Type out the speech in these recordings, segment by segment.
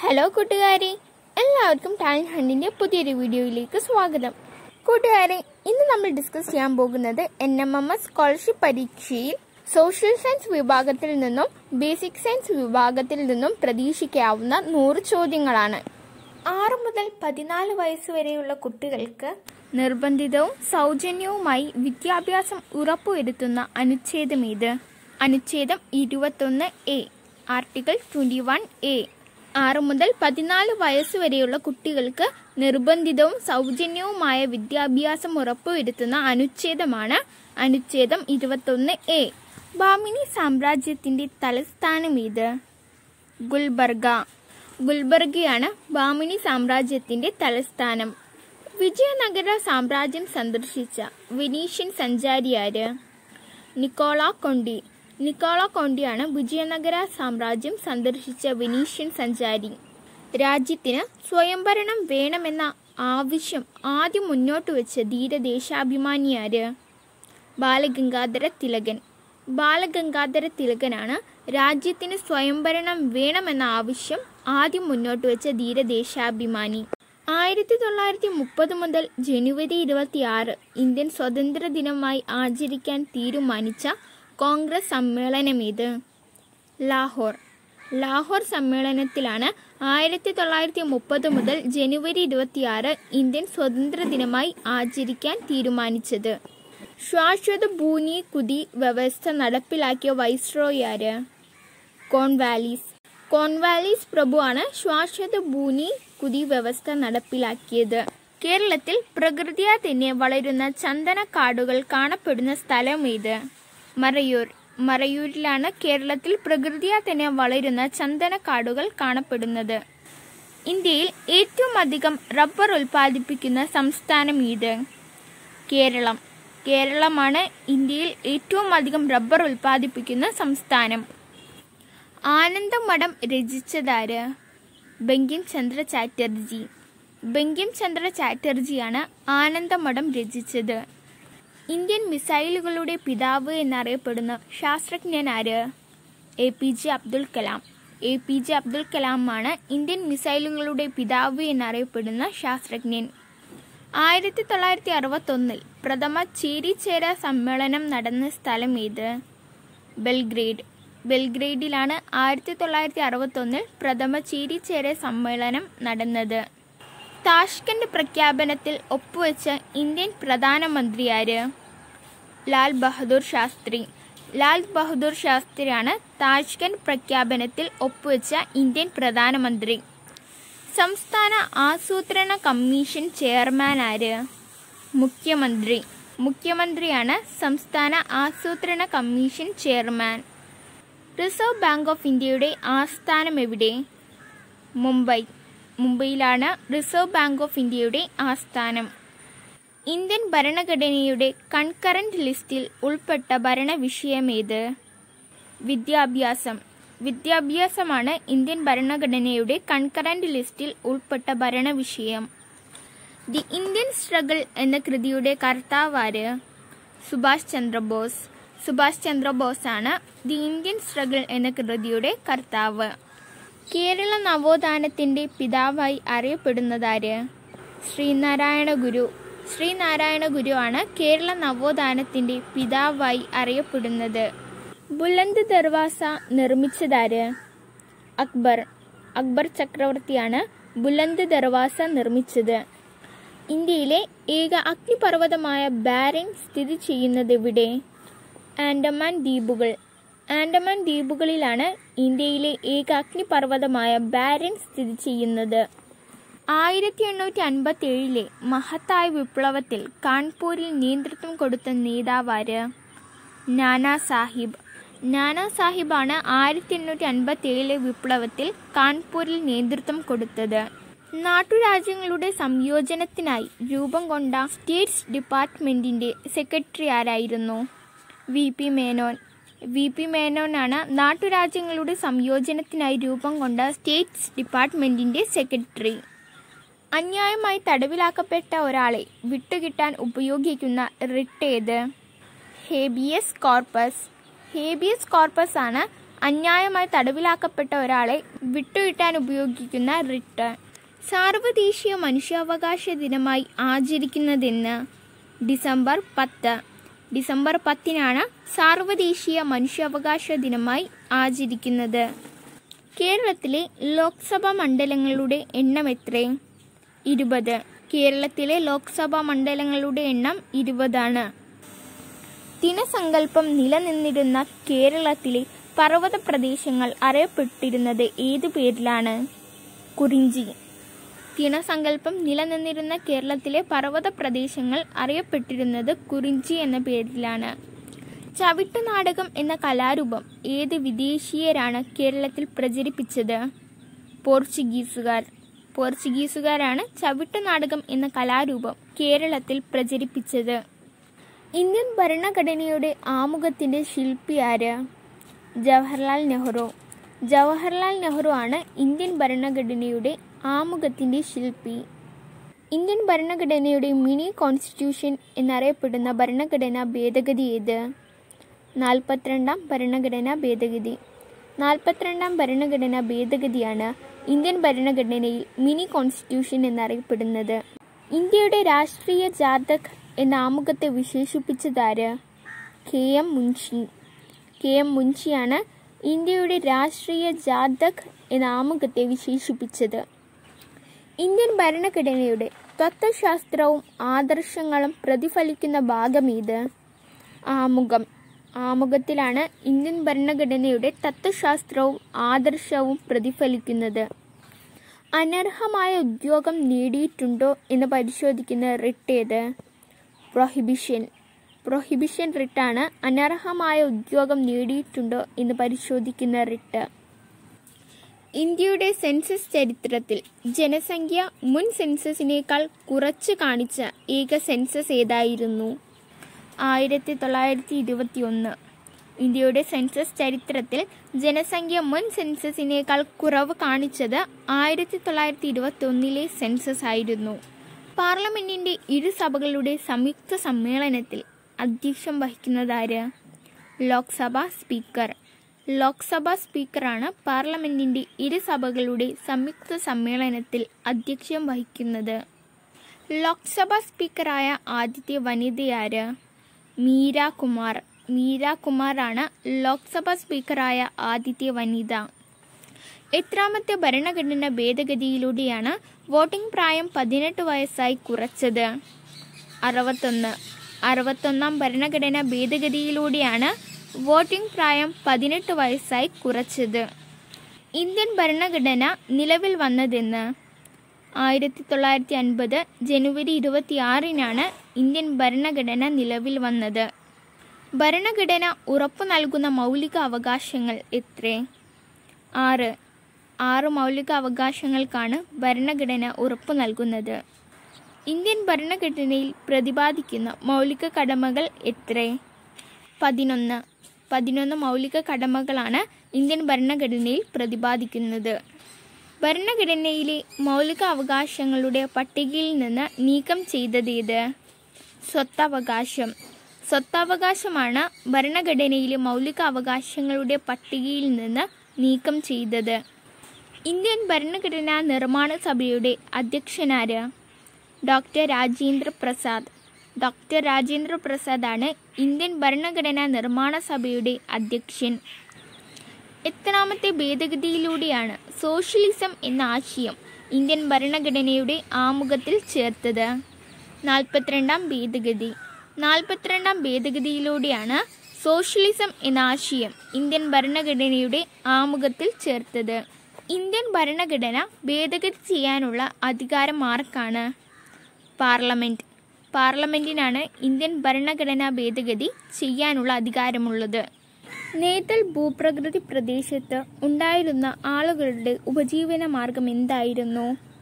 hello കൂട്ടുകാരെ എല്ലാവർക്കും talent ഹണ്ടിന്റെ പുതിയൊരു വീഡിയോയിലേക്ക് സ്വാഗതം കൂട്ടുകാരെ ഇന്ന് നമ്മൾ ഡിസ്കസ് ചെയ്യാൻ പോകുന്നത് N M M S scholarship പരീക്ഷയിൽ സോഷ്യൽ സയൻസ് വിഭാഗത്തിൽ നിന്നും ബേസിക് സയൻസ് വിഭാഗത്തിൽ നിന്നും പ്രതീക്ഷിക്കാവുന്ന നൂറ് ചോദ്യങ്ങളാണ് ആറ് മുതൽ പതിനാല് വയസ്സ് വരെയുള്ള കുട്ടികൾക്ക് നിർബന്ധിതവും സൗജന്യവുമായി വിദ്യാഭ്യാസം ഉറപ്പുവരുത്തുന്ന അനുച്ഛേദം ഇത് അനുച്ഛേദം ഇരുപത്തൊന്ന് A article twenty one A ആറ് മുതൽ പതിനാല് വയസ്സ് വരെയുള്ള കുട്ടികൾക്ക് നിർബന്ധിതവും സൗജന്യവുമായ വിദ്യാഭ്യാസം ഉറപ്പുവരുത്തുന്ന അനുച്ഛേദമാണ് അനുച്ഛേദം ഇരുപത്തൊന്ന് എ ബാമിനി സാമ്രാജ്യത്തിന്റെ തലസ്ഥാനം ഇത് ഗുൽബർഗ ഗുൽബർഗയാണ് ബാമിനി സാമ്രാജ്യത്തിന്റെ തലസ്ഥാനം വിജയനഗര സാമ്രാജ്യം സന്ദർശിച്ച വെനീഷ്യൻ സഞ്ചാരിയാര് നിക്കോള കൊണ്ടി നിക്കോള കൊണ്ടിയാണ് വിജയനഗര സാമ്രാജ്യം സന്ദർശിച്ച വെനീഷ്യൻ സഞ്ചാരി രാജ്യത്തിന് സ്വയംഭരണം വേണമെന്ന ആവശ്യം ആദ്യം മുന്നോട്ട് വെച്ച ധീരദേശാഭിമാനിയാര് ബാലഗംഗാധര തിലകൻ ബാലഗംഗാധര തിലകനാണ് രാജ്യത്തിന് സ്വയംഭരണം വേണമെന്ന ആവശ്യം ആദ്യം മുന്നോട്ട് വെച്ച ധീരദേശാഭിമാനി ആയിരത്തി തൊള്ളായിരത്തി മുപ്പത് മുതൽ ജനുവരി ഇരുപത്തിയാറ് ഇന്ത്യൻ സ്വാതന്ത്ര്യ ദിനമായി ആചരിക്കാൻ തീരുമാനിച്ച കോൺഗ്രസ് സമ്മേളനം ഇത് ലാഹോർ ലാഹോർ സമ്മേളനത്തിലാണ് ആയിരത്തി തൊള്ളായിരത്തി മുപ്പത് മുതൽ ജനുവരി ഇരുപത്തിയാറ് ഇന്ത്യൻ സ്വാതന്ത്ര്യ ദിനമായി ആചരിക്കാൻ തീരുമാനിച്ചത് ശാശ്വത ഭൂമി കുതി വ്യവസ്ഥ നടപ്പിലാക്കിയ വൈസ്രോയാര് കോൺവാലീസ് കോൺവാലീസ് പ്രഭുവാണ് ശാശ്വത ഭൂമി കുതി വ്യവസ്ഥ നടപ്പിലാക്കിയത് കേരളത്തിൽ പ്രകൃതിയാ തന്നെ വളരുന്ന ചന്ദനക്കാടുകൾ കാണപ്പെടുന്ന സ്ഥലം ഇത് മറയൂർ മറയൂരിലാണ് കേരളത്തിൽ പ്രകൃതിയാ തന്നെ വളരുന്ന ചന്ദനക്കാടുകൾ കാണപ്പെടുന്നത് ഇന്ത്യയിൽ ഏറ്റവും അധികം റബ്ബർ ഉൽപ്പാദിപ്പിക്കുന്ന സംസ്ഥാനം ഇത് കേരളം കേരളമാണ് ഇന്ത്യയിൽ ഏറ്റവും അധികം റബ്ബർ ഉൽപ്പാദിപ്പിക്കുന്ന സംസ്ഥാനം ആനന്ദമഠം രചിച്ചതാര് ബങ്കിം ചന്ദ്ര ചാറ്റർജി ബങ്കിം ചന്ദ്ര ചാറ്റർജിയാണ് ആനന്ദമഠം രചിച്ചത് ഇന്ത്യൻ മിസൈലുകളുടെ പിതാവ് എന്നറിയപ്പെടുന്ന ശാസ്ത്രജ്ഞൻ ആര് A P J Abdul Kalam A P J Abdul കലാമാണ് ഇന്ത്യൻ മിസൈലുകളുടെ പിതാവ് എന്നറിയപ്പെടുന്ന ശാസ്ത്രജ്ഞൻ ആയിരത്തി തൊള്ളായിരത്തി അറുപത്തൊന്നിൽ പ്രഥമ ചേരിചേര സമ്മേളനം നടന്ന സ്ഥലം ഏത് ബെൽഗ്രേഡ് ബെൽഗ്രേഡിലാണ് ആയിരത്തി തൊള്ളായിരത്തി അറുപത്തൊന്നിൽ പ്രഥമ ചേരിചേര സമ്മേളനം നടന്നത് താഷ്കന്റ് പ്രഖ്യാപനത്തിൽ ഒപ്പുവെച്ച ഇന്ത്യൻ പ്രധാനമന്ത്രിയാര് ലാൽ ബഹദൂർ ശാസ്ത്രി ലാൽ ബഹദൂർ ശാസ്ത്രിയാണ് താഷ്കന്റ് പ്രഖ്യാപനത്തിൽ ഒപ്പുവെച്ച ഇന്ത്യൻ പ്രധാനമന്ത്രി സംസ്ഥാന ആസൂത്രണ കമ്മീഷൻ ചെയർമാൻ ആര് മുഖ്യമന്ത്രി മുഖ്യമന്ത്രിയാണ് സംസ്ഥാന ആസൂത്രണ commission chairman reserve bank of ഇന്ത്യയുടെ ആസ്ഥാനം എവിടെ മുംബൈ മുംബൈയിലാണ് റിസർവ് ബാങ്ക് ഓഫ് ഇന്ത്യയുടെ ആസ്ഥാനം ഇന്ത്യൻ ഭരണഘടനയുടെ കൺകറന്റ് ലിസ്റ്റിൽ ഉൾപ്പെട്ട ഭരണ വിഷയമേത് വിദ്യാഭ്യാസം വിദ്യാഭ്യാസമാണ് ഇന്ത്യൻ ഭരണഘടനയുടെ കൺകറന്റ് ലിസ്റ്റിൽ ഉൾപ്പെട്ട ഭരണ വിഷയം ദി ഇന്ത്യൻ സ്ട്രഗിൾ എന്ന കൃതിയുടെ കർത്താവാര് സുഭാഷ് ചന്ദ്രബോസ് സുഭാഷ് ചന്ദ്രബോസ് ആണ് ദി ഇന്ത്യൻ സ്ട്രഗിൾ എന്ന കൃതിയുടെ കർത്താവ് കേരള നവോത്ഥാനത്തിന്റെ പിതാവായി അറിയപ്പെടുന്നതാര് ശ്രീനാരായണ ഗുരു ശ്രീനാരായണ ഗുരു ആണ് കേരള നവോത്ഥാനത്തിന്റെ പിതാവായി അറിയപ്പെടുന്നത് ബുലന്ദ് ദർവാസ നിർമ്മിച്ചതാര് അക്ബർ അക്ബർ ചക്രവർത്തിയാണ് ബുലന്ദ് ദർവാസ നിർമ്മിച്ചത് ഇന്ത്യയിലെ ഏക അഗ്നിപർവ്വതമായ ബാരൻ സ്ഥിതി ചെയ്യുന്നത് എവിടെ ആൻഡമാൻ ദ്വീപുകൾ ആൻഡമാൻ ദ്വീപുകളിലാണ് ഇന്ത്യയിലെ ഏക അഗ്നിപർവ്വതമായ ബാരൻ സ്ഥിതി ചെയ്യുന്നത് ആയിരത്തി എണ്ണൂറ്റി അൻപത്തി ഏഴിലെ മഹത്തായ വിപ്ലവത്തിൽ കാൺപൂരിൽ നേതൃത്വം കൊടുത്ത നേതാവാര് നാനാ സാഹിബ് നാനാ സാഹിബാണ് ആയിരത്തി എണ്ണൂറ്റി അൻപത്തി ഏഴിലെ വിപ്ലവത്തിൽ കാൺപൂരിൽ നേതൃത്വം കൊടുത്തത് നാട്ടുരാജ്യങ്ങളുടെ സംയോജനത്തിനായി രൂപം കൊണ്ട സ്റ്റേറ്റ്സ് ഡിപ്പാർട്ട്മെന്റിന്റെ സെക്രട്ടറി ആരായിരുന്നു V P Menon V P മേനോനാണ് നാട്ടുരാജ്യങ്ങളുടെ സംയോജനത്തിനായി രൂപം കൊണ്ട സ്റ്റേറ്റ്സ് ഡിപ്പാർട്ട്മെന്റിന്റെ സെക്രട്ടറി അന്യായമായി തടവിലാക്കപ്പെട്ട ഒരാളെ വിട്ടുകിട്ടാൻ ഉപയോഗിക്കുന്ന റിട്ട് ഏത് ഹേബിയസ് കോർപ്പസ് ഹേബിയസ് കോർപ്പസ് ആണ് അന്യായമായി തടവിലാക്കപ്പെട്ട ഒരാളെ വിട്ടുകിട്ടാൻ ഉപയോഗിക്കുന്ന റിട്ട് സാർവദേശീയ മനുഷ്യാവകാശ ദിനമായി ആചരിക്കുന്നതെന്ന് ഡിസംബർ പത്ത് ഡിസംബർ പത്തിനാണ് സാർവദേശീയ മനുഷ്യാവകാശ ദിനമായി ആചരിക്കുന്നത് കേരളത്തിലെ ലോക്സഭാ മണ്ഡലങ്ങളുടെ എണ്ണം എത്രേ ഇരുപത് കേരളത്തിലെ ലോക്സഭാ മണ്ഡലങ്ങളുടെ എണ്ണം ഇരുപതാണ് ദിനസങ്കല്പം നിലനിന്നിരുന്ന കേരളത്തിലെ പർവ്വത പ്രദേശങ്ങൾ അറിയപ്പെട്ടിരുന്നത് ഏതു പേരിലാണ് കുറിഞ്ചി ദിനസങ്കല്പം നിലനിന്നിരുന്ന കേരളത്തിലെ പർവ്വത പ്രദേശങ്ങൾ അറിയപ്പെട്ടിരുന്നത് കുറിഞ്ചി എന്ന പേരിലാണ് ചവിട്ടുനാടകം എന്ന കലാരൂപം ഏത് വിദേശീയരാണ് കേരളത്തിൽ പ്രചരിപ്പിച്ചത് പോർച്ചുഗീസുകാർ പോർച്ചുഗീസുകാരാണ് ചവിട്ടുനാടകം എന്ന കലാരൂപം കേരളത്തിൽ പ്രചരിപ്പിച്ചത് ഇന്ത്യൻ ഭരണഘടനയുടെ ആമുഖത്തിന്റെ ശില്പി ആര് ജവഹർലാൽ നെഹ്റു ജവഹർലാൽ നെഹ്റു ആണ് ഇന്ത്യൻ ഭരണഘടനയുടെ ആമുഖത്തിന്റെ ശില്പി ഇന്ത്യൻ ഭരണഘടനയുടെ മിനി കോൺസ്റ്റിറ്റ്യൂഷൻ എന്നറിയപ്പെടുന്ന ഭരണഘടനാ ഭേദഗതി ഏത് നാൽപ്പത്തിരണ്ടാം ഭരണഘടനാ ഭേദഗതി നാൽപ്പത്തിരണ്ടാം ഭരണഘടനാ ഭേദഗതിയാണ് ഇന്ത്യൻ ഭരണഘടനയിൽ മിനി കോൺസ്റ്റിറ്റ്യൂഷൻ എന്നറിയപ്പെടുന്നത് ഇന്ത്യയുടെ രാഷ്ട്രീയ ജാതക് എന്ന ആമുഖത്തെ വിശേഷിപ്പിച്ചതാര് K M Munshi K M മുൻഷിയാണ് ഇന്ത്യയുടെ രാഷ്ട്രീയ ജാതക് എന്ന ആമുഖത്തെ വിശേഷിപ്പിച്ചത് ഇന്ത്യൻ ഭരണഘടനയുടെ തത്വശാസ്ത്രവും ആദർശങ്ങളും പ്രതിഫലിക്കുന്ന ഭാഗമേത് ആമുഖം ആമുഖത്തിലാണ് ഇന്ത്യൻ ഭരണഘടനയുടെ തത്വശാസ്ത്രവും ആദർശവും പ്രതിഫലിക്കുന്നത് അനർഹമായ ഉദ്യോഗം നേടിയിട്ടുണ്ടോ എന്ന് പരിശോധിക്കുന്ന റിട്ട് ഏത് പ്രൊഹിബിഷൻ പ്രൊഹിബിഷൻ റിട്ടാണ് അനർഹമായ ഉദ്യോഗം നേടിയിട്ടുണ്ടോ എന്ന് പരിശോധിക്കുന്ന റിട്ട് ഇന്ത്യയുടെ സെൻസസ് ചരിത്രത്തിൽ ജനസംഖ്യ മുൻ സെൻസസിനേക്കാൾ കുറച്ച് കാണിച്ച ഏക സെൻസസ് ഏതായിരുന്നു ആയിരത്തി തൊള്ളായിരത്തി ഇരുപത്തി ഒന്ന് ഇന്ത്യയുടെ സെൻസസ് ചരിത്രത്തിൽ ജനസംഖ്യ മുൻ സെൻസസിനേക്കാൾ കുറവ് കാണിച്ചത് ആയിരത്തി തൊള്ളായിരത്തി ഇരുപത്തി ഒന്നിലെ സെൻസസ് ആയിരുന്നു പാർലമെന്റിന്റെ ഇരു സഭകളുടെ സംയുക്ത സമ്മേളനത്തിൽ അധ്യക്ഷം വഹിക്കുന്നതാര് ലോക്സഭാ സ്പീക്കർ ലോക്സഭാ സ്പീക്കറാണ് പാർലമെന്റിന്റെ ഇരു സഭകളുടെ സംയുക്ത സമ്മേളനത്തിൽ അധ്യക്ഷം വഹിക്കുന്നത് ലോക്സഭാ സ്പീക്കറായ ആദ്യത്തെ വനിതയാര് മീര കുമാർ മീര കുമാറാണ് ലോക്സഭാ സ്പീക്കറായ ആദ്യത്തെ വനിത എത്രാമത്തെ ഭരണഘടന ഭേദഗതിയിലൂടെയാണ് വോട്ടിംഗ് പ്രായം പതിനെട്ട് വയസ്സായി കുറച്ചത് അറുപത്തൊന്ന് അറുപത്തൊന്നാം ഭരണഘടന ഭേദഗതിയിലൂടെയാണ് വോട്ടിംഗ് പ്രായം പതിനെട്ട് വയസ്സായി കുറച്ചത് ഇന്ത്യൻ ഭരണഘടന നിലവിൽ വന്നതെന്ന് ആയിരത്തി തൊള്ളായിരത്തി അൻപത് ജനുവരി ഇരുപത്തിയാറിനാണ് ഇന്ത്യൻ ഭരണഘടന നിലവിൽ വന്നത് ഭരണഘടന ഉറപ്പു നൽകുന്ന മൗലിക അവകാശങ്ങൾ എത്രേ ആറ് ആറ് മൗലിക അവകാശങ്ങൾക്കാണ് ഭരണഘടന ഉറപ്പു നൽകുന്നത് ഇന്ത്യൻ ഭരണഘടനയിൽ പ്രതിപാദിക്കുന്ന മൗലിക കടമകൾ എത്രേ പതിനൊന്ന് പതിനൊന്ന് മൗലിക കടമകളാണ് ഇന്ത്യൻ ഭരണഘടനയിൽ പ്രതിപാദിക്കുന്നത് ഭരണഘടനയിലെ മൗലിക അവകാശങ്ങളുടെ പട്ടികയിൽ നിന്ന് നീക്കം ചെയ്തതേത് സ്വത്തവകാശം സ്വത്തവകാശമാണ് ഭരണഘടനയിലെ മൗലിക അവകാശങ്ങളുടെ പട്ടികയിൽ നിന്ന് നീക്കം ചെയ്തത് ഇന്ത്യൻ ഭരണഘടനാ നിർമ്മാണ സഭയുടെ അധ്യക്ഷനാര് ഡോക്ടർ രാജേന്ദ്ര പ്രസാദ് ഡോക്ടർ രാജേന്ദ്ര പ്രസാദാണ് ഇന്ത്യൻ ഭരണഘടനാ നിർമ്മാണ സഭയുടെ അധ്യക്ഷൻ എത്രാമത്തെ ഭേദഗതിയിലൂടെയാണ് സോഷ്യലിസം എന്ന ആശയം ഇന്ത്യൻ ഭരണഘടനയുടെ ആമുഖത്തിൽ ചേർത്തത് നാൽപ്പത്തിരണ്ടാം ഭേദഗതി നാൽപ്പത്തിരണ്ടാം ഭേദഗതിയിലൂടെയാണ് സോഷ്യലിസം എന്ന ആശയം ഇന്ത്യൻ ഭരണഘടനയുടെ ആമുഖത്തിൽ ചേർത്തത് ഇന്ത്യൻ ഭരണഘടന ഭേദഗതി ചെയ്യാനുള്ള അധികാരം ആർക്കാണ് പാർലമെന്റ് പാർലമെന്റിനാണ് ഇന്ത്യൻ ഭരണഘടനാ ഭേദഗതി ചെയ്യാനുള്ള അധികാരമുള്ളത് നേതൽ ഭൂപ്രകൃതി പ്രദേശത്ത് ഉണ്ടായിരുന്ന ആളുകളുടെ ഉപജീവന മാർഗം എന്തായിരുന്നു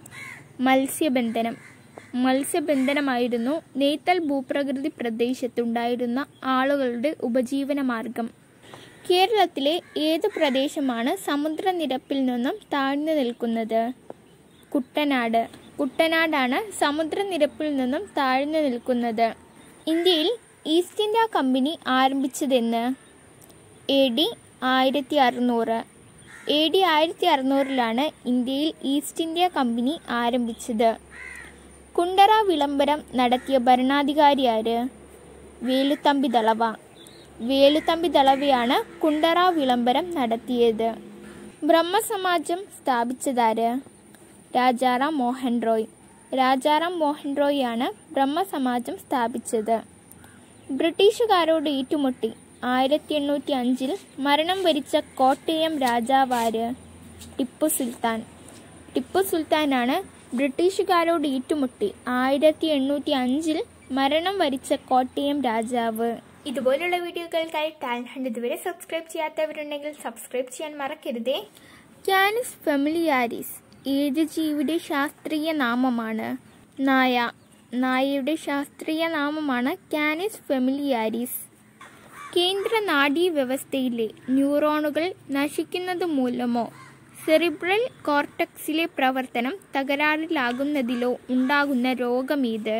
മത്സ്യബന്ധനം മത്സ്യബന്ധനമായിരുന്നു നെയ്ത്തൽ ഭൂപ്രകൃതി പ്രദേശത്തുണ്ടായിരുന്ന ആളുകളുടെ ഉപജീവന മാർഗം കേരളത്തിലെ ഏത് പ്രദേശമാണ് സമുദ്രനിരപ്പിൽ നിന്നും താഴ്ന്നു നിൽക്കുന്നത് കുട്ടനാട് കുട്ടനാടാണ് സമുദ്രനിരപ്പിൽ നിന്നും താഴ്ന്നു നിൽക്കുന്നത് ഇന്ത്യയിൽ ഈസ്റ്റ് ഇന്ത്യ കമ്പനി ആരംഭിച്ചതെന്ന് എ ഡി ആയിരത്തി അറുന്നൂറ് എ ഡി ആയിരത്തി അറുന്നൂറിലാണ് ഇന്ത്യയിൽ ഈസ്റ്റ് ഇന്ത്യ കമ്പനി ആരംഭിച്ചത് കുണ്ടറ വിളംബരം നടത്തിയ ഭരണാധികാരി ആര് വേലുത്തമ്പി ദളവ വേലുത്തമ്പി ദളവയാണ് കുണ്ടറ വിളംബരം നടത്തിയത് ബ്രഹ്മസമാജം സ്ഥാപിച്ചതാര് രാജാറാം മോഹൻ റോയ് രാജാറാം മോഹൻ റോയാണ് ബ്രഹ്മസമാജം സ്ഥാപിച്ചത് ബ്രിട്ടീഷുകാരോട് ഏറ്റുമുട്ടി ആയിരത്തി എണ്ണൂറ്റി അഞ്ചിൽ മരണം വരിച്ച കോട്ടയം രാജാവാര് ടിപ്പു സുൽത്താൻ ടിപ്പു സുൽത്താനാണ് ബ്രിട്ടീഷുകാരോട് ഏറ്റുമുട്ടി ആയിരത്തി എണ്ണൂറ്റി അഞ്ചിൽ മരണം വരിച്ച കോട്ടയം രാജാവ് ഇതുപോലുള്ള വീഡിയോകൾക്കായി ടാലന്റ് ഹണ്ട് ഇതുവരെ സബ്സ്ക്രൈബ് ചെയ്യാത്തവരുണ്ടെങ്കിൽ സബ്സ്ക്രൈബ് ചെയ്യാൻ മറക്കരുതേ കാനിസ് ഫെമിലിയാരിസ് ഏത് ജീവിയുടെ ശാസ്ത്രീയ നാമമാണ് നായ നായയുടെ ശാസ്ത്രീയ നാമമാണ് കാനിസ് ഫെമിലിയാരിസ് കേന്ദ്ര നാഡീവ്യവസ്ഥയിലെ ന്യൂറോണുകൾ നശിക്കുന്നത് മൂലമോ സെറിബ്രൽ കോർട്ടക്സിലെ പ്രവർത്തനം തകരാറിലാകുന്നതിലോ ഉണ്ടാകുന്ന രോഗമേത്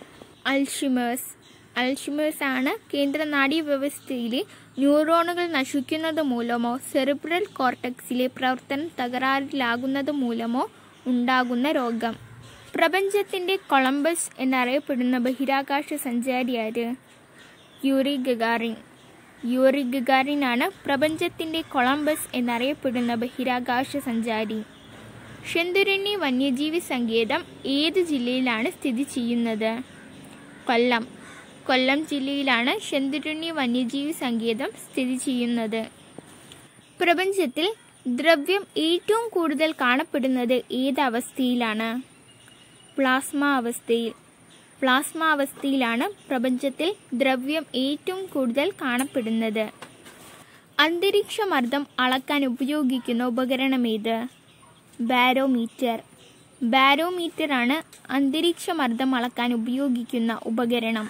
അൽഷിമേഴ്സ് അൽഷിമേഴ്സ് ആണ് കേന്ദ്ര നാഡീവ്യവസ്ഥയിലെ ന്യൂറോണുകൾ നശിക്കുന്നത് മൂലമോ സെറിബ്രൽ കോർട്ടക്സിലെ പ്രവർത്തനം തകരാറിലാകുന്നത് മൂലമോ ഉണ്ടാകുന്ന രോഗം പ്രപഞ്ചത്തിന്റെ കൊളംബസ് എന്നറിയപ്പെടുന്ന ബഹിരാകാശ സഞ്ചാരിയാര് യൂറി ഗഗാറിൻ യൂറി ഗഗാറിനാണ് പ്രപഞ്ചത്തിന്റെ കൊളംബസ് എന്നറിയപ്പെടുന്ന ബഹിരാകാശ സഞ്ചാരി ഷെന്തുരണി വന്യജീവി സങ്കേതം ഏത് ജില്ലയിലാണ് സ്ഥിതി ചെയ്യുന്നത് കൊല്ലം കൊല്ലം ജില്ലയിലാണ് ഷെന്തുരുണി വന്യജീവി സങ്കേതം സ്ഥിതി ചെയ്യുന്നത് പ്രപഞ്ചത്തിൽ ദ്രവ്യം ഏറ്റവും കൂടുതൽ കാണപ്പെടുന്നത് ഏത് അവസ്ഥയിലാണ് പ്ലാസ്മ അവസ്ഥയിൽ പ്ലാസ്മ അവസ്ഥയിലാണ് പ്രപഞ്ചത്തിൽ ദ്രവ്യം ഏറ്റവും കൂടുതൽ കാണപ്പെടുന്നത് അന്തരീക്ഷമർദ്ദം അളക്കാൻ ഉപയോഗിക്കുന്ന ഉപകരണമേത് ബാരോമീറ്റർ ബാരോമീറ്റർ ആണ് അന്തരീക്ഷമർദ്ദം അളക്കാൻ ഉപയോഗിക്കുന്ന ഉപകരണം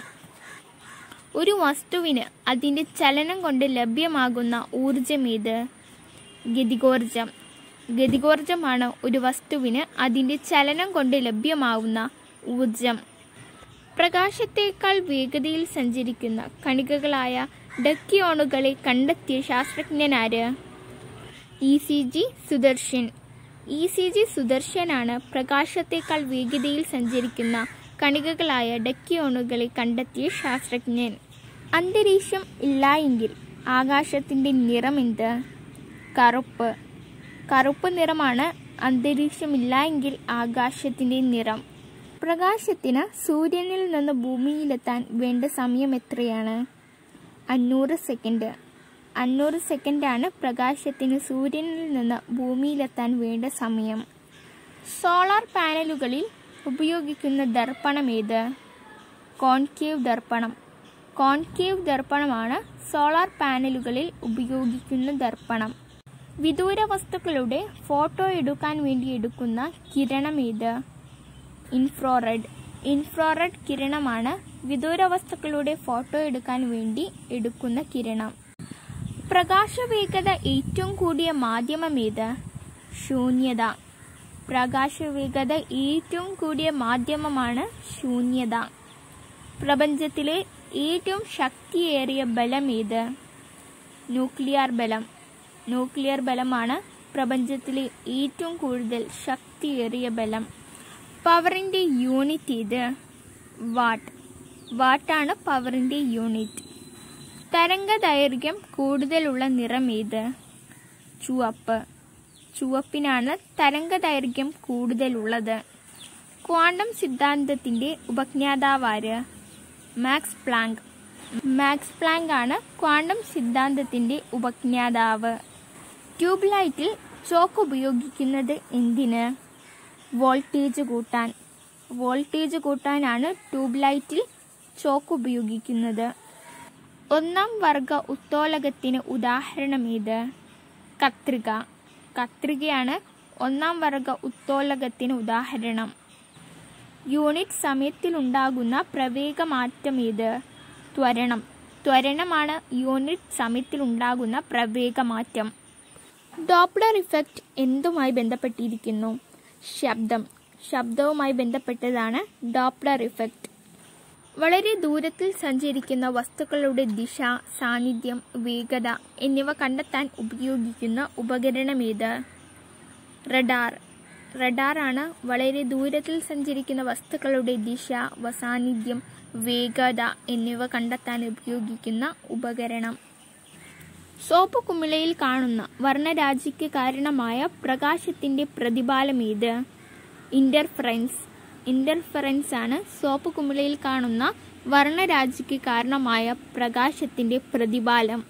ഒരു വസ്തുവിന് അതിൻ്റെ ചലനം കൊണ്ട് ലഭ്യമാകുന്ന ഊർജമേത് ഗതികോർജം ഗതികോർജമാണ് ഒരു വസ്തുവിന് അതിൻ്റെ ചലനം കൊണ്ട് ലഭ്യമാവുന്ന ഊർജം പ്രകാശത്തേക്കാൾ വേഗതയിൽ സഞ്ചരിക്കുന്ന കണികകളായ ഡക്കിയോണുകളെ കണ്ടെത്തിയ ശാസ്ത്രജ്ഞനാര് E C G Sudarshan E C G സുദർശനാണ് പ്രകാശത്തേക്കാൾ വേഗതയിൽ സഞ്ചരിക്കുന്ന കണികകളായ ഡക്കിയോണുകളെ കണ്ടെത്തിയ ശാസ്ത്രജ്ഞൻ അന്തരീക്ഷം ഇല്ലായെങ്കിൽ ആകാശത്തിൻ്റെ നിറമെന്ത് കറുപ്പ് കറുപ്പ് നിറമാണ് അന്തരീക്ഷമില്ലായെങ്കിൽ ആകാശത്തിൻ്റെ നിറം പ്രകാശത്തിന് സൂര്യനിൽ നിന്ന് ഭൂമിയിലെത്താൻ വേണ്ട സമയം എത്രയാണ് അഞ്ഞൂറ് സെക്കൻഡ് അഞ്ഞൂറ് സെക്കൻഡാണ് പ്രകാശത്തിന് സൂര്യനിൽ നിന്ന് ഭൂമിയിലെത്താൻ വേണ്ട സമയം സോളാർ പാനലുകളിൽ ഉപയോഗിക്കുന്ന ദർപ്പണം ഏത് കോൺകേവ് ദർപ്പണം കോൺകേവ് ദർപ്പണമാണ് സോളാർ പാനലുകളിൽ ഉപയോഗിക്കുന്ന ദർപ്പണം വിദൂര വസ്തുക്കളുടെ ഫോട്ടോ എടുക്കാൻ വേണ്ടി എടുക്കുന്ന കിരണം ഏത് ഇൻഫ്രോറെഡ് ഇൻഫ്രോറെഡ് കിരണമാണ് വിദൂര വസ്തുക്കളുടെ ഫോട്ടോ എടുക്കാൻ വേണ്ടി എടുക്കുന്ന കിരണം പ്രകാശവേഗത ഏറ്റവും കൂടിയ മാധ്യമം ഏത് ശൂന്യത പ്രകാശവേഗത ഏറ്റവും കൂടിയ മാധ്യമമാണ് ശൂന്യത പ്രപഞ്ചത്തിലെ ഏറ്റവും ശക്തിയേറിയ ബലം ഏത് ന്യൂക്ലിയർ ബലം ന്യൂക്ലിയർ ബലമാണ് പ്രപഞ്ചത്തിലെ ഏറ്റവും കൂടുതൽ ശക്തിയേറിയ ബലം പവറിൻ്റെ യൂണിറ്റ് ഏത് വാട്ട് വാട്ടാണ് പവറിൻ്റെ യൂണിറ്റ് തരംഗ ദൈർഘ്യം കൂടുതലുള്ള നിറം ഏത് ചുവപ്പ് ചുവപ്പിനാണ് തരംഗ ദൈർഘ്യം കൂടുതലുള്ളത് ക്വാണ്ടം സിദ്ധാന്തത്തിന്റെ ഉപജ്ഞാതാവാര് മാക്സ് പ്ലാങ്ക് മാക്സ് പ്ലാങ്ക് ആണ് ക്വാണ്ടം സിദ്ധാന്തത്തിന്റെ ഉപജ്ഞാതാവ് ട്യൂബ് ലൈറ്റിൽ ചോക്ക് ഉപയോഗിക്കുന്നത് എന്തിന് വോൾട്ടേജ് കൂട്ടാൻ വോൾട്ടേജ് കൂട്ടാനാണ് ട്യൂബ് ലൈറ്റിൽ ചോക്ക് ഉപയോഗിക്കുന്നത് ഒന്നാം വർഗ ഉത്തോലകത്തിന് ഉദാഹരണം ഏത് കത്രിക കത്രികയാണ് ഒന്നാം വർഗ ഉത്തോലകത്തിന് ഉദാഹരണം യൂണിറ്റ് സമയത്തിലുണ്ടാകുന്ന പ്രവേഗമാറ്റം ഏത് ത്വരണം ത്വരണമാണ് യൂണിറ്റ് സമയത്തിലുണ്ടാകുന്ന പ്രവേഗമാറ്റം ഡോപ്ലർ ഇഫക്റ്റ് എന്തുമായി ബന്ധപ്പെട്ടിരിക്കുന്നു ശബ്ദം ശബ്ദവുമായി ബന്ധപ്പെട്ടതാണ് ഡോപ്ലർ ഇഫക്റ്റ് വളരെ ദൂരത്തിൽ സഞ്ചരിക്കുന്ന വസ്തുക്കളുടെ ദിശ സാന്നിധ്യം വേഗത എന്നിവ കണ്ടെത്താൻ ഉപയോഗിക്കുന്ന ഉപകരണമേത് റഡാർ റഡാറാണ് വളരെ ദൂരത്തിൽ സഞ്ചരിക്കുന്ന വസ്തുക്കളുടെ ദിശ വ- സാന്നിധ്യം വേഗത എന്നിവ കണ്ടെത്താൻ ഉപയോഗിക്കുന്ന ഉപകരണം സോപ്പ് കുമിളയിൽ കാണുന്ന വർണ്ണരാജിക്ക് കാരണമായ പ്രകാശത്തിന്റെ പ്രതിഫലമേത് ഇന്റർഫറൻസ് ഇന്റർഫറൻസ് ആണ് സോപ്പ് കുമിളയിൽ കാണുന്ന വർണ്ണരാജിക്ക് കാരണമായ പ്രകാശത്തിന്റെ പ്രതിഫലം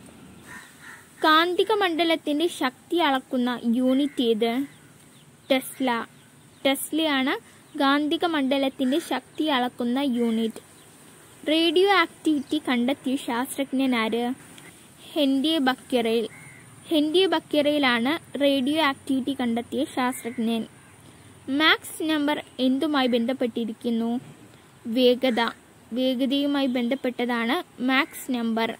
കാന്തിക മണ്ഡലത്തിന്റെ ശക്തി അളക്കുന്ന യൂണിറ്റ് ഏത് ടെസ്ല ടെസ്ലയാണ് കാന്തിക മണ്ഡലത്തിന്റെ ശക്തി അളക്കുന്ന യൂണിറ്റ് റേഡിയോ ആക്ടിവിറ്റി കണ്ടെത്തിയ ശാസ്ത്രജ്ഞനാര് ഹെൻറി ബക്കറേൽ ഹെൻറി ബക്കറേലാണ് റേഡിയോ ആക്ടിവിറ്റി കണ്ടെത്തിയ ശാസ്ത്രജ്ഞൻ മാക്സ് നമ്പർ എന്തുമായി ബന്ധപ്പെട്ടിരിക്കുന്നു വേഗത വേഗതയുമായി ബന്ധപ്പെട്ടതാണ് മാക്സ് നമ്പർ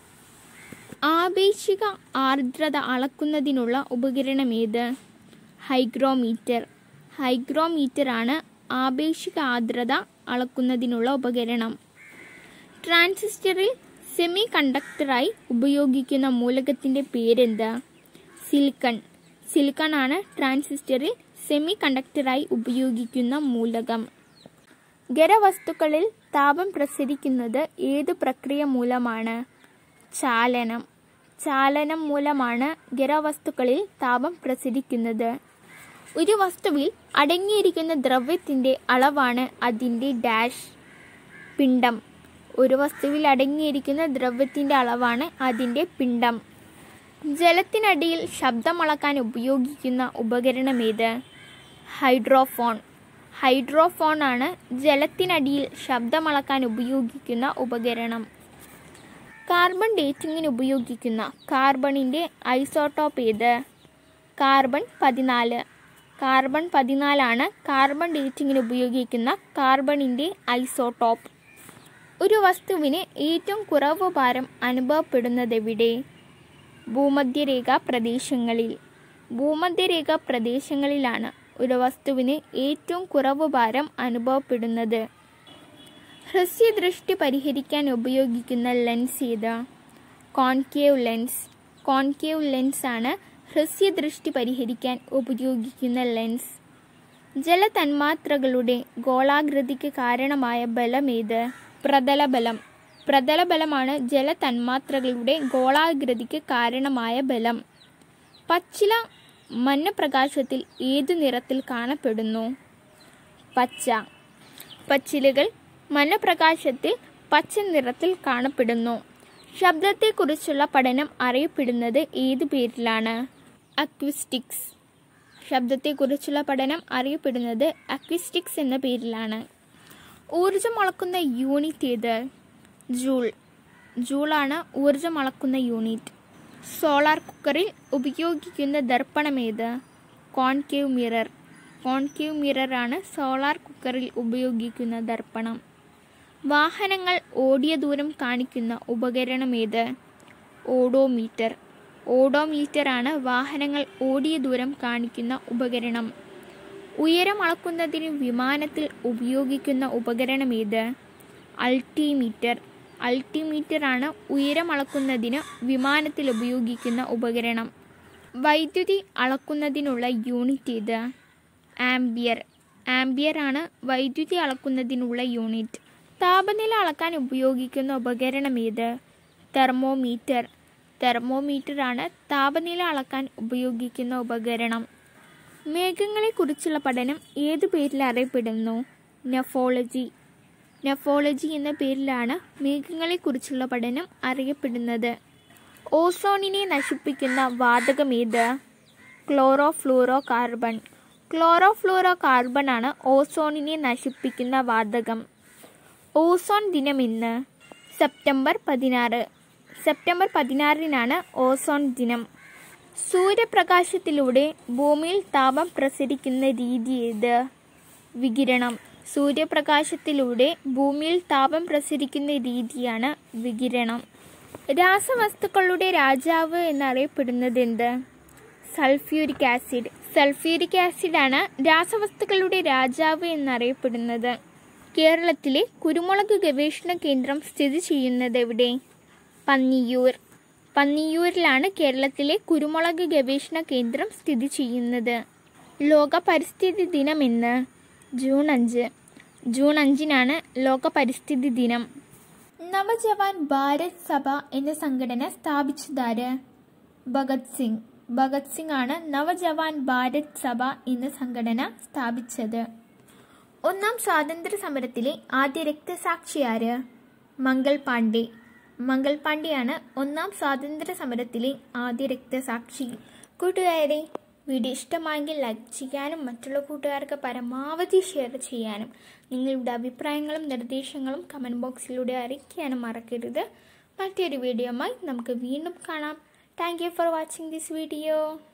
ആപേക്ഷിക ആർദ്രത അളക്കുന്നതിനുള്ള ഉപകരണമേത് ഹൈഗ്രോമീറ്റർ ഹൈഗ്രോമീറ്റർ ആണ് ആപേക്ഷിക ആർദ്രത അളക്കുന്നതിനുള്ള ഉപകരണം ട്രാൻസിസ്റ്ററിൽ സെമി കണ്ടക്ടറായി ഉപയോഗിക്കുന്ന മൂലകത്തിന്റെ പേരെന്താ സിലിക്കൺ സിലിക്കൺ ആണ് ട്രാൻസിസ്റ്ററിൽ സെമി കണ്ടക്ടറായി ഉപയോഗിക്കുന്ന മൂലകം ഖരവസ്തുക്കളിൽ താപം പ്രസരിക്കുന്നത് ഏത് പ്രക്രിയ മൂലമാണ് ചാലനം ചാലനം മൂലമാണ് ഖരവസ്തുക്കളിൽ താപം പ്രസരിക്കുന്നത് ഒരു വസ്തുവിൽ അടങ്ങിയിരിക്കുന്ന ദ്രവ്യത്തിന്റെ അളവാണ് അതിന്റെ ഡാഷ് പിണ്ഡം ഒരു വസ്തുവിൽ അടങ്ങിയിരിക്കുന്ന ദ്രവ്യത്തിന്റെ അളവാണ് അതിന്റെ പിണ്ഡം ജലത്തിനടിയിൽ ശബ്ദം അളക്കാൻ ഉപയോഗിക്കുന്ന ഉപകരണമേത് ഹൈഡ്രോഫോൺ ഹൈഡ്രോഫോൺ ആണ് ജലത്തിനടിയിൽ ശബ്ദം അളക്കാൻ ഉപയോഗിക്കുന്ന ഉപകരണം കാർബൺ ഡേറ്റിംഗിന് ഉപയോഗിക്കുന്ന കാർബണിന്റെ ഐസോട്ടോപ്പ് ഏത് കാർബൺ പതിനാല് കാർബൺ പതിനാലാണ് കാർബൺ ഡേറ്റിംഗിന് ഉപയോഗിക്കുന്ന കാർബണിന്റെ ഐസോട്ടോപ്പ് ഒരു വസ്തുവിന് ഏറ്റവും കുറവ് ഭാരം അനുഭവപ്പെടുന്നതെവിടെ ഭൂമധ്യരേഖാ പ്രദേശങ്ങളിൽ ഭൂമധ്യരേഖാ പ്രദേശങ്ങളിലാണ് ഒരു വസ്തുവിന് ഏറ്റവും കുറവ് ഭാരം അനുഭവപ്പെടുന്നത് ഹ്രസ്വദൃഷ്ടി പരിഹരിക്കാൻ ഉപയോഗിക്കുന്ന ലെൻസ് ഏത് കോൺകേവ് ലെൻസ് കോൺകേവ് ലെൻസ് ആണ് ഹ്രസ്വദൃഷ്ടി പരിഹരിക്കാൻ ഉപയോഗിക്കുന്ന ലെൻസ് ജലതന്മാത്രകളുടെ ഗോളാകൃതിക്ക് കാരണമായ ബലമേത് പ്രതലബലം പ്രതലബലമാണ് ജലതന്മാത്രകളുടെ ഗോളാകൃതിക്ക് കാരണമായ ബലം പച്ചില മഞ്ഞപ്രകാശത്തിൽ ഏതു നിറത്തിൽ കാണപ്പെടുന്നു പച്ച പച്ചിലകൾ മഞ്ഞപ്രകാശത്തിൽ പച്ച നിറത്തിൽ കാണപ്പെടുന്നു ശബ്ദത്തെക്കുറിച്ചുള്ള പഠനം അറിയപ്പെടുന്നത് ഏതു പേരിലാണ് അക്വിസ്റ്റിക്സ് ശബ്ദത്തെക്കുറിച്ചുള്ള പഠനം അറിയപ്പെടുന്നത് അക്വിസ്റ്റിക്സ് എന്ന പേരിലാണ് ഊർജം അളക്കുന്ന യൂണിറ്റ് ഏത് ജൂൾ ജൂളാണ് ഊർജം അളക്കുന്ന യൂണിറ്റ് സോളാർ കുക്കറിൽ ഉപയോഗിക്കുന്ന ദർപ്പണമേത് കോൺകേവ് മിറർ കോൺകേവ് മിറർ ആണ് സോളാർ കുക്കറിൽ ഉപയോഗിക്കുന്ന ദർപ്പണം വാഹനങ്ങൾ ഓടിയ ദൂരം കാണിക്കുന്ന ഉപകരണമേത് ഓഡോമീറ്റർ ഓഡോമീറ്റർ ആണ് വാഹനങ്ങൾ ഓടിയ ദൂരം കാണിക്കുന്ന ഉപകരണം ഉയരം അളക്കുന്നതിന് വിമാനത്തിൽ ഉപയോഗിക്കുന്ന ഉപകരണമേത് അൾട്ടിമീറ്റർ അൾട്ടിമീറ്റർ ആണ് ഉയരം അളക്കുന്നതിന് വിമാനത്തിൽ ഉപയോഗിക്കുന്ന ഉപകരണം വൈദ്യുതി അളക്കുന്നതിനുള്ള യൂണിറ്റ് ഏത് ആംബിയർ ആംബിയർ ആണ് വൈദ്യുതി അളക്കുന്നതിനുള്ള യൂണിറ്റ് താപനില അളക്കാൻ ഉപയോഗിക്കുന്ന ഉപകരണം ഏത് തെർമോമീറ്റർ തെർമോമീറ്റർ ആണ് താപനില അളക്കാൻ ഉപയോഗിക്കുന്ന ഉപകരണം മേഘങ്ങളെക്കുറിച്ചുള്ള പഠനം ഏതു പേരിൽ അറിയപ്പെടുന്നു നെഫോളജി നെഫോളജി എന്ന പേരിലാണ് മേഘങ്ങളെക്കുറിച്ചുള്ള പഠനം അറിയപ്പെടുന്നത് ഓസോണിനെ നശിപ്പിക്കുന്ന വാതകം ഏത് chlorofluorocarbon chlorofluorocarbon ആണ് ഓസോണിനെ നശിപ്പിക്കുന്ന വാതകം ഓസോൺ ദിനം ഇന്ന് സെപ്റ്റംബർ പതിനാറ് സെപ്റ്റംബർ പതിനാറിനാണ് ഓസോൺ ദിനം സൂര്യപ്രകാശത്തിലൂടെ ഭൂമിയിൽ താപം പ്രസരിക്കുന്ന രീതി ഏത് വികിരണം സൂര്യപ്രകാശത്തിലൂടെ ഭൂമിയിൽ താപം പ്രസരിക്കുന്ന രീതിയാണ് വികിരണം രാസവസ്തുക്കളുടെ രാജാവ് എന്നറിയപ്പെടുന്നത് എന്ത് സൾഫ്യൂരിക് ആസിഡ് സൾഫ്യൂരിക് ആസിഡ് ആണ് രാസവസ്തുക്കളുടെ രാജാവ് എന്നറിയപ്പെടുന്നത് കേരളത്തിലെ കുരുമുളക് ഗവേഷണ കേന്ദ്രം സ്ഥിതി ചെയ്യുന്നത് എവിടെ പന്നിയൂർ പന്നിയൂരിലാണ് കേരളത്തിലെ കുരുമുളക് ഗവേഷണ കേന്ദ്രം സ്ഥിതി ചെയ്യുന്നത് ലോക പരിസ്ഥിതി ദിനം എന്ന് ജൂൺ അഞ്ച് ജൂൺ അഞ്ചിനാണ് ലോക പരിസ്ഥിതി ദിനം നവജവാൻ ഭാരത് സഭ എന്ന സംഘടന സ്ഥാപിച്ചതാര് ഭഗത് സിംഗ് ഭഗത് സിംഗ് ആണ് നവജവാൻ ഭാരത് സഭ എന്ന സംഘടന സ്ഥാപിച്ചത് ഒന്നാം സ്വാതന്ത്ര്യ സമരത്തിലെ ആദ്യ രക്തസാക്ഷിയാര് മംഗൾ പാണ്ഡെ മംഗൾ പാണ്ഡെയാണ് ഒന്നാം സ്വാതന്ത്ര്യ സമരത്തിലെ ആദ്യ രക്തസാക്ഷി കൂട്ടുകാരെ വീഡിയോ ഇഷ്ടമായെങ്കിൽ ലൈക്ക് ചെയ്യാനും മറ്റുള്ള കൂട്ടുകാർക്ക് പരമാവധി ഷെയർ ചെയ്യാനും നിങ്ങളുടെ അഭിപ്രായങ്ങളും നിർദ്ദേശങ്ങളും കമൻറ്റ് ബോക്സിലൂടെ അറിയിക്കാനും മറക്കരുത് മറ്റൊരു വീഡിയോയുമായി നമുക്ക് വീണ്ടും കാണാം thank you for watching this video